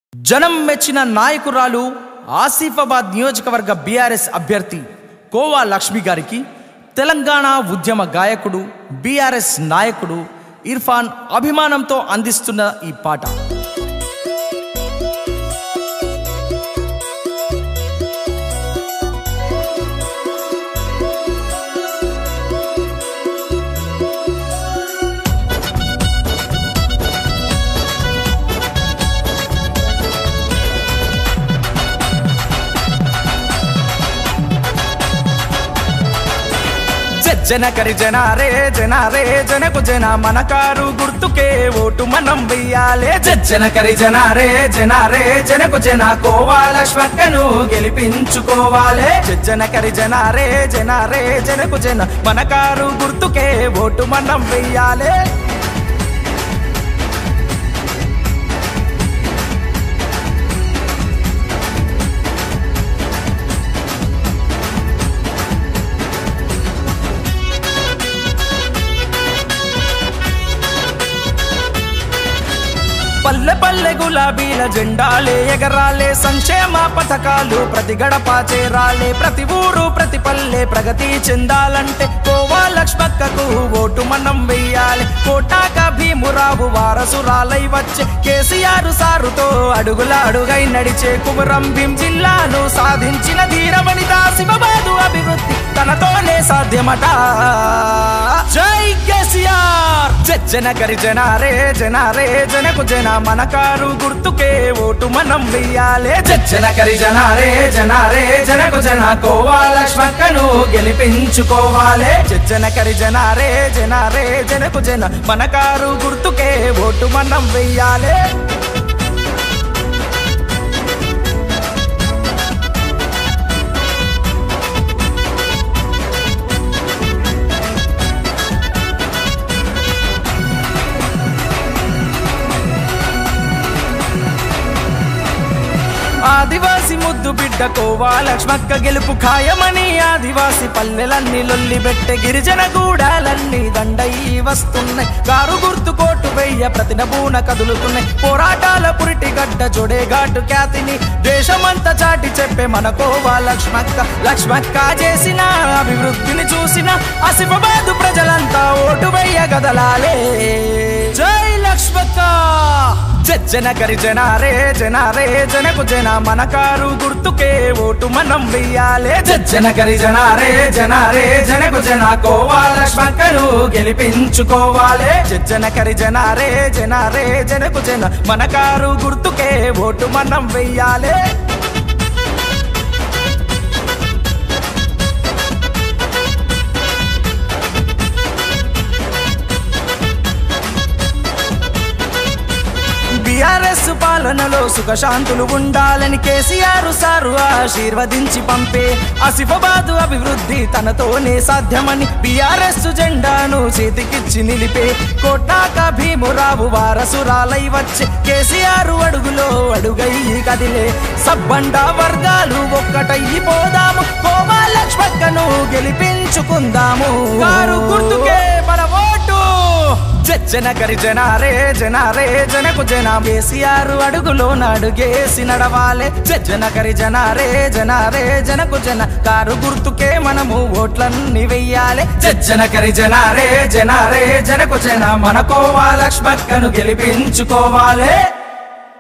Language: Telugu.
జనం మెచ్చిన నాయకురాలు ఆసిఫాబాద్ నియోజకవర్గ బీఆర్ఎస్ అభ్యర్థి కోవా లక్ష్మి గారికి తెలంగాణ ఉద్యమ గాయకుడు బీఆర్ఎస్ నాయకుడు ఇర్ఫాన్ అభిమానంతో అందిస్తున్న ఈ పాట జన కరి జనారే జనారే జనకు జన మన కారు గుర్తుకే ఓటు మనం వెయ్యాలే జన కరి జనారే జనారే జనకు జన కోవా లక్ష్మక్కను గెలిపించుకోవాలే జన కరి జనారే జనారే జనకు జన మన కారు గుర్తుకే ఓటు మనం వెయ్యాలే పల్లె పల్లె గులాబీల జెండాలే ఎగరాలే సంక్షేమ పథకాలు ప్రతి గడప చేరాలే ప్రతి ఊరు ప్రతి పల్లె ప్రగతి చెందాలంటే కోవా లక్ష్మక్కకు ఓటు మనం వెయ్యాలి కోటాక భీమురావు వారసురాలై వచ్చే కేసీఆర్ సారుతో అడుగుల అడుగై నడిచే కుమరం భీం జిల్లాను సాధించిన ధీరమణిత శివబాదు అభివృద్ధి తనతోనే సాధ్యమట జై కేసీఆర్ జన కరి జనారే జనారే జనకు జన మన కారు గుర్తుకే ఓటు మనం వెయ్యాలే జన కరి జనారే జనారే జనకు జన కోవా లక్ష్మక్కను గెలిపించుకోవాలే జన కరి జనారే జనారే జనకు జన మన కారు గుర్తుకే ఓటు మనం వెయ్యాలే ఆదివాసి ముద్దు బిడ్డ కోవా లక్ష్మక్క గెలుపు ఖాయమని ఆదివాసి పల్లెలన్నీ లొల్లి పెట్టే గిరిజన గూడాలన్నీ దండయి వస్తున్నాయి కారు గుర్తు కోటు వెయ్య ప్రతినబూన కదులుతున్నాయి పోరాటాల పురిటి గడ్డ జోడే ఘాటు ఖ్యాతిని దేశమంతా చాటి చెప్పే మన కోవా లక్ష్మక్క లక్ష్మక్క చేసిన అభివృద్ధిని చూసిన ఆసిఫాబాదు ప్రజలంతా ఓటు వెయ్య గదలాలే జై లక్ష్మక్క జన కరి జనారే జనారే జనకు జన మన కారు గుర్తుకే ఓటు మనం వెయ్యాలే జన కరి జనారే జనారే జనకు జన కోవా లక్ష్మక్కను గెలిపించుకోవాలే జన కరి జనారే జనారే జనకు జన మన కారు గుర్తుకే ఓటు మనం వెయ్యాలే బీఆర్ఎస్ పాలనలో సుఖశాంతులు ఉండాలని కేసీఆర్ సారు ఆశీర్వదించి పంపే ఆసిఫాబాదు అభివృద్ధి తనతోనే సాధ్యమని బీఆర్ఎస్ జెండాను చేతికిచ్చి నిలిపే కోటాక భీమురావు వారసురాలై వచ్చే కేసీఆర్ అడుగులో అడుగై కదిలే సబ్బండ వర్గాలు ఒక్కటయ్యి పోదాము కోవా లక్ష్మక్కను గెలిపించుకుందాము కారు గుర్తుకే మన ఓటు జన కరి జనారే జనారే జనకు జన కేసీఆర్ అడుగులో నడుగేసి నడవాలే జన కరి జనారే జనారే జనకు జన కారు గుర్తుకే మనము ఓట్లన్నీ వెయ్యాలి జన కరి జనారే జనారే జనకు జన మన కోవా లక్ష్మక్కను గెలిపించుకోవాలే